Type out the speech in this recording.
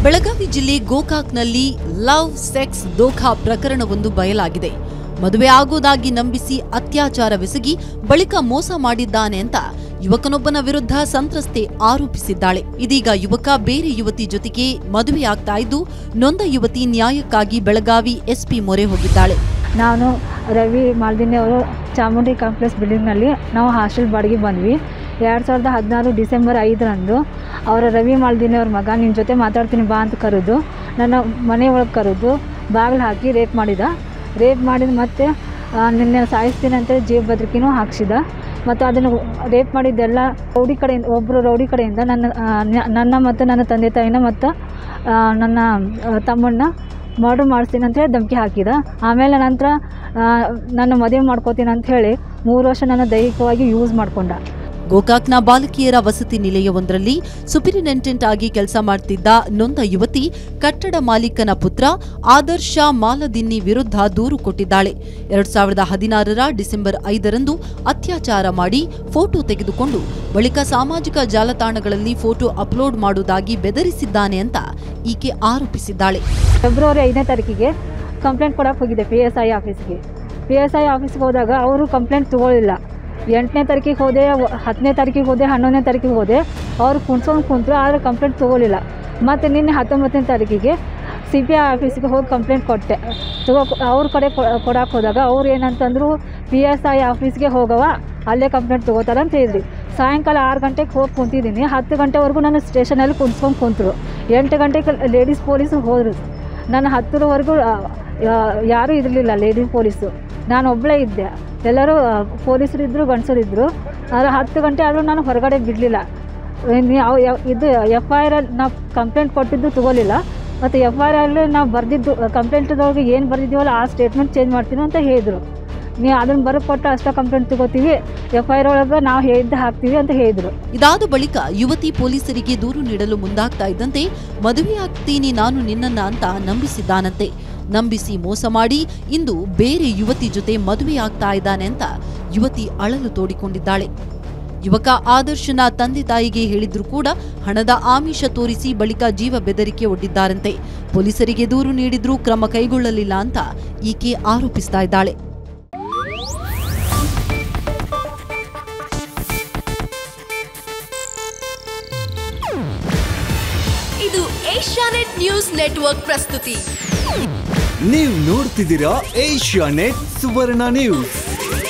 ಬೆಳಗಾವಿ ಜಿಲ್ಲೆ ಗೋಕಾಕ್ನಲ್ಲಿ love sex ದೋಖಾ ಪ್ರಕರಣವೊಂದು ಬಯಲಾಗಿದೆ ಮದುವೆ ಆಗೋದಾಗಿ ನಂಬಿಸಿ ಅತ್ಯಾಚಾರವೆಸಗಿ ಬಳಿಕ ಮೋಸ ಮಾಡಿದ್ದಾನೆ ಅಂತ ಯುವಕನೊಬ್ಬನ ವಿರುದ್ಧ ಸಂತ್ರಸ್ತೆ ಆರೋಪಿಸಿದ್ದಾಳೆ ಇದೀಗ ಯುವಕ ಬೇರೆ ಯುವತಿ ಜೊತೆಗೆ ಮದುವೆಯಾಗ್ತಾ ಇದ್ದು ನೊಂದ ಯುವತಿ ನ್ಯಾಯಕ್ಕಾಗಿ ಬೆಳಗಾವಿ ಎಸ್ಪಿ ಮೊರೆ ಹೋಗಿದ್ದಾಳೆ ನಾನು ರವಿ ಮಾಲ್ದಿನಿ ಅವರು ಚಾಮುಂಡಿ ಕಾಂಪ್ಲೆಕ್ಸ್ ಬಿಲ್ಡಿಂಗ್ನಲ್ಲಿ ನಾವು ಹಾಸ್ಟೆಲ್ ಬಾಡಿಗೆ ಬಂದ್ವಿ ಎರಡು ಸಾವಿರದ ಹದಿನಾರು ಡಿಸೆಂಬರ್ ಐದರಂದು ಅವರ ರವಿ ಮಾಲ್ದಿನಿ ಅವ್ರ ಮಗ ನಿನ್ನ ಜೊತೆ ಮಾತಾಡ್ತೀನಿ ಬಾ ಅಂತ ಕರೆದು ನನ್ನ ಮನೆ ಒಳಗೆ ಕರೆದು ಬಾಗಿಲು ಹಾಕಿ ರೇಪ್ ಮಾಡಿದ ರೇಪ್ ಮಾಡಿದ ಮತ್ತೆ ಆ, ನಿನ್ನೆ ಸಾಯಿಸ್ತೀನಿ ಅಂತೇಳಿ ಜೇಬ್ ಬದ್ರಿಕೆನೂ ಹಾಕ್ಸಿದ ಮತ್ತು ಅದನ್ನು ರೇಪ್ ಮಾಡಿದ್ದೆಲ್ಲ ರೌಡಿ ಕಡೆಯಿಂದ ಒಬ್ಬರು ರೌಡಿ ಕಡೆಯಿಂದ ನನ್ನ ಆ, ನ- ನನ್ನ ಮತ್ತು ನನ್ನ ತಂದೆ ತಾಯಿನ ಮತ್ತು ಆ, ನನ್ನ ಆ, ತಮ್ಮನ್ನ ಮರ್ಡರ್ ಮಾಡಿಸ್ತೀನಿ ಅಂತ ಹೇಳಿ ಧಮಕಿ ಹಾಕಿದ ಆಮೇಲೆ ನಂತರ ಆ, ನನ್ನ ಮದುವೆ ಮಾಡ್ಕೋತೀನಿ ಅಂತ ಹೇಳಿ ಮೂರು ವರ್ಷ ನನ್ನ ದೈಹಿಕವಾಗಿ ಯೂಸ್ ಮಾಡ್ಕೊಂಡ ಗೋಕಾಕ್ನ ಬಾಲಕಿಯರ ವಸತಿ ನಿಲಯವೊಂದರಲ್ಲಿ ಸುಪಿರಿನೆಂಟೆಂಟ್ ಆಗಿ ಕೆಲಸ ಮಾಡ್ತಿದ್ದ ನೊಂದ ಯುವತಿ ಕಟ್ಟಡ ಮಾಲೀಕನ ಪುತ್ರ ಆದರ್ಶ ಮಾಲದಿನ್ನಿ ವಿರುದ್ಧ ದೂರು ಕೊಟ್ಟಿದ್ದಾಳೆ ಎರಡ್ ಸಾವಿರದ ಹದಿನಾರರ ಡಿಸೆಂಬರ್ ಐದರಂದು ಅತ್ಯಾಚಾರ ಮಾಡಿ ಫೋಟೋ ತೆಗೆದುಕೊಂಡು ಬಳಿಕ ಸಾಮಾಜಿಕ ಜಾಲತಾಣಗಳಲ್ಲಿ ಫೋಟೋ ಅಪ್ಲೋಡ್ ಮಾಡುವುದಾಗಿ ಬೆದರಿಸಿದ್ದಾನೆ ಅಂತ ಈಕೆ ಆರೋಪಿಸಿದ್ದಾಳೆ ಫೆಬ್ರವರಿ ಐದನೇ ತಾರೀಕಿಗೆ ಕಂಪ್ಲೇಂಟ್ ಕೊಡಕ್ಕೆ ಹೋಗಿದ್ದೆ ಪಿ ಎಸ್ ಐ ಆಫೀಸ್ಗೆ ಪಿ ಎಸ್ ಐ ಆಫೀಸ್ಗೆ ಹೋದಾಗ ಅವರು ಕಂಪ್ಲೇಂಟ್ ತೊಗೊಳ್ಳಿಲ್ಲ ಎಂಟನೇ ತಾರೀಕಿಗೆ ಹೋದೆ ವ- ಹತ್ತನೇ ತಾರೀಕಿಗೆ ಹೋದೆ ಹನ್ನೊಂದನೇ ತಾರೀಕಿಗೆ ಹೋದೆ ಅವರು ಕುಣ್ಸ್ಕೊಂಡು ಕುಂತರು ಆದರೆ ಕಂಪ್ಲೇಂಟ್ ತೊಗೊಳ್ಳಿಲ್ಲ ಮತ್ತು ನಿನ್ನೆ ಹತ್ತೊಂಬತ್ತನೇ ತಾರೀಕಿಗೆ ಸಿ ಪಿ ಐ ಆಫೀಸ್ಗೆ ಹೋಗಿ ಕಂಪ್ಲೇಂಟ್ ಕೊಟ್ಟೆ ತಗೋ ಅವ್ರ ಕಡೆ ಕೊಡಕ್ಕೆ ಹೋದಾಗ ಅವ್ರು ಏನಂತಂದ್ರು ಪಿ ಎಸ್ ಐ ಆಫೀಸ್ಗೆ ಹೋಗವ ಅಲ್ಲೇ ಕಂಪ್ಲೇಂಟ್ ತೊಗೋತಾರೆ ಅಂತ ಹೇಳಿದ್ರಿ ಸಾಯಂಕಾಲ ಆರು ಗಂಟೆಗೆ ಹೋಗಿ ಕುಂತಿದ್ದೀನಿ ಹತ್ತು ಗಂಟೆವರೆಗೂ ನಾನು ಸ್ಟೇಷನಲ್ಲಿ ಕುಂತ್ಕೊಂಡು ಕುಂತರು ಎಂಟು ಗಂಟೆಗೆ ಲೇಡೀಸ್ ಪೊಲೀಸು ಹೋದರು ನಾನು ಹತ್ತರವರೆಗೂ ಆ, ಯಾ- ಯಾರೂ ಇರಲಿಲ್ಲ ಲೇಡೀಸ್ ಪೊಲೀಸು ನಾನು ಒಬ್ಬಳೇ ಇದ್ದೆ ಎಲ್ಲರೂ ಆ, ಪೊಲೀಸರು ಇದ್ದರು ಗಂಡಸರಿದ್ದರು ಆದರೆ ಹತ್ತು ಗಂಟೆ ಆದರೂ ನಾನು ಹೊರಗಡೆ ಬಿಡಲಿಲ್ಲ ಯಾವ ಇದು ಎಫ್ ಐ ಆರ್ ನಾವು ಕಂಪ್ಲೇಂಟ್ ಕೊಟ್ಟಿದ್ದು ತಗೋಲಿಲ್ಲ ಮತ್ತು ಎಫ್ ಐ ಆರ್ ನಾವು ಬರೆದಿದ್ದು ಕಂಪ್ಲೇಂಟ್ದೊಳಗೆ ಏನು ಬರೆದಿದ್ದೀವಲ್ಲ ಆ ಸ್ಟೇಟ್ಮೆಂಟ್ ಚೇಂಜ್ ಮಾಡ್ತೀನಿ ಅಂತ ಹೇಳಿದರು ನೀವು ಅದನ್ನು ಬರೆದು ಕೊಟ್ಟು ಅಷ್ಟೇ ಕಂಪ್ಲೇಂಟ್ ತಗೋತೀವಿ ಎಫ್ ಐ ಆರ್ ಒಳಗೆ ನಾವು ಹೇಳಿದ್ದು ಹಾಕ್ತೀವಿ ಅಂತ ಹೇಳಿದರು ಇದಾದ ಬಳಿಕ ಯುವತಿ ಪೊಲೀಸರಿಗೆ ದೂರು ನೀಡಲು ಮುಂದಾಗ್ತಾ ಇದ್ದಂತೆ ಮದುವೆಯಾಗ್ತೀನಿ ನಾನು ನಿನ್ನನ್ನ ಅಂತ ನಂಬಿಸಿದ್ದಾನಂತೆ ನಂಬಿಸಿ ಮೋಸ ಮಾಡಿ ಇಂದು ಬೇರೆ ಯುವತಿ ಜೊತೆ ಮದುವೆಯಾಗ್ತಾ ಇದ್ದಾನೆ ಅಂತ ಯುವತಿ ಅಳಲು ತೋಡಿಕೊಂಡಿದ್ದಾಳೆ ಯುವಕ ಆದರ್ಶನ ತಂದೆ ತಾಯಿಗೆ ಹೇಳಿದ್ರು ಕೂಡ ಹಣದ ಆಮಿಷ ತೋರಿಸಿ ಬಳಿಕ ಜೀವ ಬೆದರಿಕೆ ಒಡ್ಡಿದ್ದಾರಂತೆ ಪೊಲೀಸರಿಗೆ ದೂರು ನೀಡಿದ್ರೂ ಕ್ರಮ ಕೈಗೊಳ್ಳಲಿಲ್ಲ ಅಂತ ಈಕೆ ಆರೋಪಿಸ್ತಾ ಇದ್ದಾಳೆ ಇದು ಏಷ್ಯಾನೆಟ್ ನ್ಯೂಸ್ ನೆಟ್ವರ್ಕ್ ಪ್ರಸ್ತುತಿ ನೀವು ನೋಡ್ತಿದ್ದೀರಾ ಏಷ್ಯಾ ನೆಟ್ ಸುವರ್ಣ ನ್ಯೂಸ್